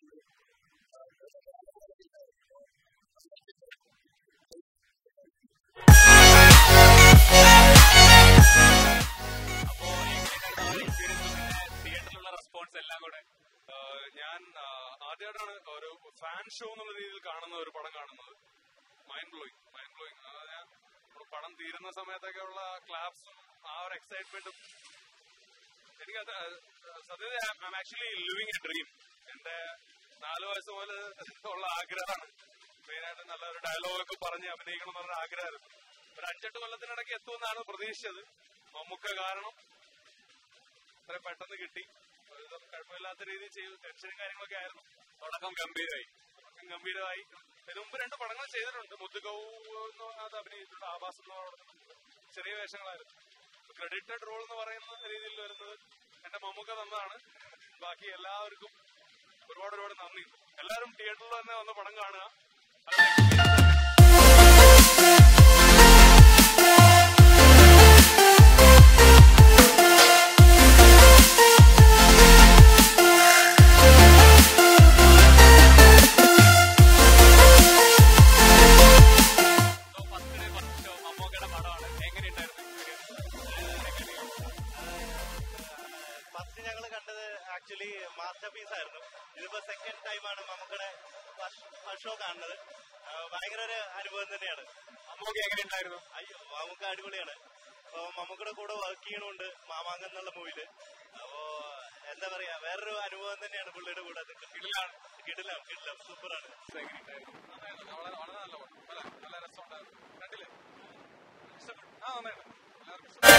അപ്പോ എങ്ങനെയുണ്ടായിരുന്നു ആ experience? പിന്നെ തിയേറ്ററിലുള്ള റെസ്പോൺസ് എല്ലാം കൂടെ ആ, ഞാൻ ആ, ആദ്യമായിട്ടാണ് ഒരു ഫാൻ ഷോ എന്നുള്ള രീതിയിൽ കാണുന്ന ഒരു പടം കാണുന്നത് മൈൻഡ് ബ്ലോയിങ് മൈൻഡ് ബ്ലോയിങ് ഞാൻ ഒരു പടം തീരുന്ന സമയത്തൊക്കെ ഉള്ള ക്ലാപ്സും ആ ഒരു എക്സൈറ്റ്മെന്റും എനിക്കത് സത്യത്തിൽ I actually living a dream എന്റെ നാല് വയസ്സ് മുതൽ ഉള്ള ആഗ്രഹമാണ് മെയിനായിട്ട് നല്ലൊരു ഡയലോഗൊക്കെ പറഞ്ഞ് അഭിനയിക്കണം എന്നുള്ള ആഗ്രഹമായിരുന്നു ഒരു അഞ്ചെട്ട് കൊല്ലത്തിനിടയ്ക്ക് എത്തുമെന്നാണ് പ്രതീക്ഷിച്ചത് മമ്മൂക്ക കാരണം അത്ര പെട്ടെന്ന് കിട്ടി ഒരു വിധം കുഴപ്പമില്ലാത്ത രീതിയിൽ ചെയ്തു ടെൻഷനും കാര്യങ്ങളൊക്കെ ആയിരുന്നു തുടക്കം ഗംഭീരമായി തുടക്കം ഗംഭീരമായി ഇതിനു മുമ്പ് രണ്ട് പടങ്ങൾ ചെയ്തിട്ടുണ്ട് മുത്തുകൗ എന്ന് അത് അഭിനയിച്ചിട്ടുണ്ട് ആഭാസ് എന്ന് പറയുന്നത് ചെറിയ വേഷങ്ങളായിരുന്നു ക്രെഡിറ്റഡ് റോൾ എന്ന് പറയുന്ന രീതിയിൽ വരുന്നത് എന്റെ മമ്മൂക്ക തന്നതാണ് ബാക്കി എല്ലാവർക്കും ഒരുപാട് ഒരുപാട് നന്ദി എല്ലാവരും തിയേറ്ററിൽ തന്നെ വന്ന് പടം കാണുക അതൊരു experience ആണ്. ഫസ്റ്റ് ഡേ ഫസ്റ്റ് ഷോ മമ്മൂക്കയുടെ പടമാണ് എങ്ങനെയുണ്ടായിരുന്നു എക്സ്പീരിയൻസ് ഫസ്റ്റ് ഞങ്ങൾ കണ്ടത് ആക്ച്വലി മാസ്റ്റർ പീസ് ആയിരുന്നു ഇതിപ്പോ സെക്കൻഡ് ടൈമാണ് നമുക്കിടെ ഫസ്റ്റ് ഷോ കാണുന്നത് ആ, ഭയങ്കര ഒരു അനുഭവം തന്നെയാണ് മമ്മൂക്ക എങ്ങനെയുണ്ടായിരുന്നു അയ്യോ നമുക്ക് അടിപൊളിയാണ് അപ്പൊ മമ്മൂക്കയുടെ കൂടെ വർക്ക് ചെയ്യണമുണ്ട് മാമാങ്കം എന്നുള്ള മൂവില് അപ്പോ എന്താ പറയാ വേറൊരു അനുഭവം തന്നെയാണ് പുള്ളിയുടെ കൂടെ ഇതിലാണ് കിടിലം കിടിലം സൂപ്പറാണ് എങ്ങനെയുണ്ടായിരുന്നു നന്നായിരുന്നു വളരെ വളരെ നല്ല പടം അല്ല നല്ല രസമുണ്ടായിരുന്നു കണ്ടില്ലേ ഇഷ്ടപ്പെട്ടു ആ നന്നായിരുന്നു എല്ലാവർക്കും ഇഷ്ടപ്പെട്ടു